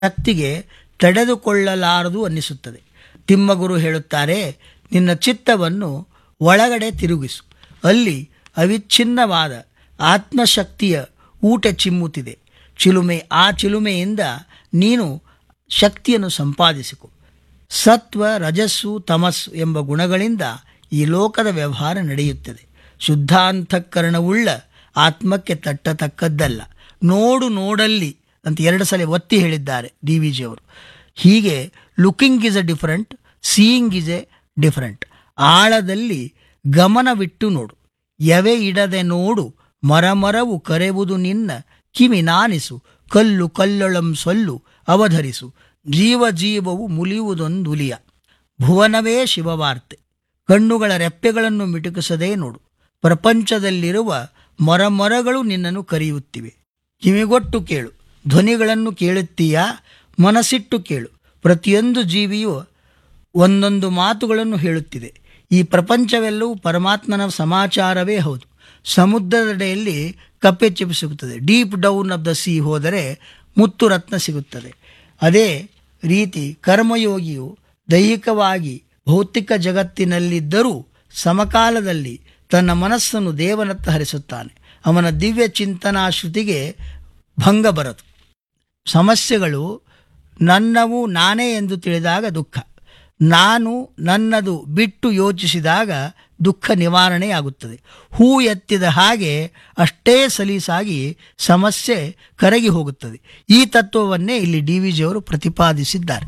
ಶಕ್ತಿಗೆ ತಡೆದುಕೊಳ್ಳಲಾರದು ಅನ್ನಿಸುತ್ತದೆ ತಿಮ್ಮಗುರು ಹೇಳುತ್ತಾರೆ ನಿನ್ನ ಚಿತ್ತವನ್ನು ಒಳಗಡೆ ತಿರುಗಿಸು ಅಲ್ಲಿ ಅವಿಚ್ಛಿನ್ನವಾದ ಆತ್ಮಶಕ್ತಿಯ ಊಟ ಚಿಮ್ಮುತ್ತಿದೆ ಚಿಲುಮೆ ಆ ಚಿಲುಮೆಯಿಂದ ನೀನು ಶಕ್ತಿಯನ್ನು ಸಂಪಾದಿಸಿಕೊ ಸತ್ವ ರಜಸ್ಸು ತಮಸ್ಸು ಎಂಬ ಗುಣಗಳಿಂದ ಈ ಲೋಕದ ವ್ಯವಹಾರ ನಡೆಯುತ್ತದೆ ಶುದ್ಧಾಂತಃಕರಣವುಳ್ಳ ಆತ್ಮಕ್ಕೆ ತಟ್ಟತಕ್ಕದ್ದಲ್ಲ ನೋಡು ನೋಡಲ್ಲಿ ಅಂತ ಎರಡು ಸಲ ಒತ್ತಿ ಹೇಳಿದ್ದಾರೆ ಡಿ ವಿ ಜಿಯವರು ಹೀಗೆ looking is a different seeing is a different ಆಳದಲ್ಲಿ ಗಮನವಿಟ್ಟು ನೋಡು ಎವೆ ಇಡದೆ ನೋಡು ಮರಮರವು ಕರೆವುದು ನಿನ್ನ ಕಿವಿ ನಾನಿಸು ಕಲ್ಲು ಕಲ್ಲೊಳಂ ಸೊಲ್ಲು ಅವಧರಿಸು ಜೀವ ಜೀವವು ಮುಲಿಯುವುದೊಂದುಲಿಯ ಭುವನವೇ ಶಿವವಾರ್ತೆ ಕಣ್ಣುಗಳ ರೆಪ್ಪೆಗಳನ್ನು ಮಿಟುಕಿಸದೇ ನೋಡು ಪ್ರಪಂಚದಲ್ಲಿರುವ ಮರಮರಗಳು ನಿನ್ನನ್ನು ಕರೆಯುತ್ತಿವೆ ಕಿವಿಗೊಟ್ಟು ಕೇಳು ಧ್ವನಿಗಳನ್ನು ಕೇಳುತ್ತೀಯಾ ಮನಸ್ಸಿಟ್ಟು ಕೇಳು ಪ್ರತಿಯೊಂದು ಜೀವಿಯು ಒಂದೊಂದು ಮಾತುಗಳನ್ನು ಹೇಳುತ್ತಿದೆ ಈ ಪ್ರಪಂಚವೆಲ್ಲವೂ ಪರಮಾತ್ಮನ ಸಮಾಚಾರವೇ ಹೌದು ಸಮುದ್ರದಡೆಯಲ್ಲಿ ಕಪ್ಪೆ ಚಿಪ್ಪು ಸಿಗುತ್ತದೆ deep down of the sea ಹೋದರೆ ಮುತ್ತು ರತ್ನ ಸಿಗುತ್ತದೆ ಅದೇ ರೀತಿ ಕರ್ಮಯೋಗಿಯು ದೈಹಿಕವಾಗಿ ಭೌತಿಕ ಜಗತ್ತಿನಲ್ಲಿದ್ದರೂ ಸಮಕಾಲದಲ್ಲಿ ತನ್ನ ಮನಸ್ಸನ್ನು ದೇವನತ್ತ ಹರಿಸುತ್ತಾನೆ ಅವನ ದಿವ್ಯ ಚಿಂತನಾ ಶ್ರುತಿಗೆ ಭಂಗ ಬರದು ಸಮಸ್ಯೆಗಳು ನನ್ನವು ನಾನೇ ಎಂದು ತಿಳಿದಾಗ ದುಃಖ ನಾನು ನನ್ನದು ಬಿಟ್ಟು ಯೋಚಿಸಿದಾಗ ದುಃಖ ನಿವಾರಣೆಯಾಗುತ್ತದೆ ಹೂ ಎತ್ತಿದ ಹಾಗೆ ಅಷ್ಟೇ ಸಲೀಸಾಗಿ ಸಮಸ್ಯೆ ಕರಗಿ ಹೋಗುತ್ತದೆ ಈ ತತ್ವವನ್ನೇ ಇಲ್ಲಿ ಡಿ ವಿ ಜಿಯವರು ಪ್ರತಿಪಾದಿಸಿದ್ದಾರೆ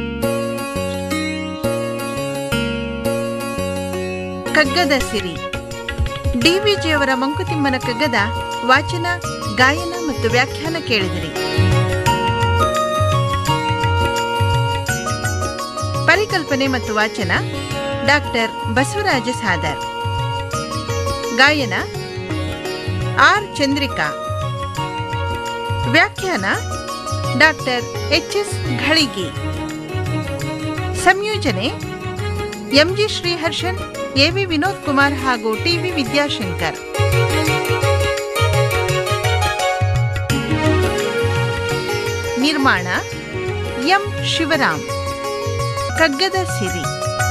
ಕಗ್ಗದ ಸಿರಿ ಡಿವಿಜಿಯವರ ಮಂಕುತಿಮ್ಮನ ಕಗ್ಗದ ವಾಚನ ಗಾಯನ ಮತ್ತು ವ್ಯಾಖ್ಯಾನ ಕೇಳಿದಿರಿ ಪರಿಕಲ್ಪನೆ ಮತ್ತು ವಾಚನ ಡಾಕ್ಟರ್ ಬಸವರಾಜ ಸಾದರ್ ಗಾಯನ ಆರ್ ಚಂದ್ರಿಕಾ ವ್ಯಾಖ್ಯಾನ ಡಾಕ್ಟರ್ ಎಚ್ ಎಸ್ ಘಳಿಗಿ ಸಂಯೋಜನೆ ಎಂಜಿ ಶ್ರೀಹರ್ಷನ್ ಎವಿ ವಿನೋದ್ ಕುಮಾರ್ ಹಾಗೂ ಟಿವಿ ವಿದ್ಯಾಶಂಕರ್ ನಿರ್ಮಾಣ ಎಂ ಶಿವರಾಮ್ ಕಗ್ಗದ ಸಿರಿ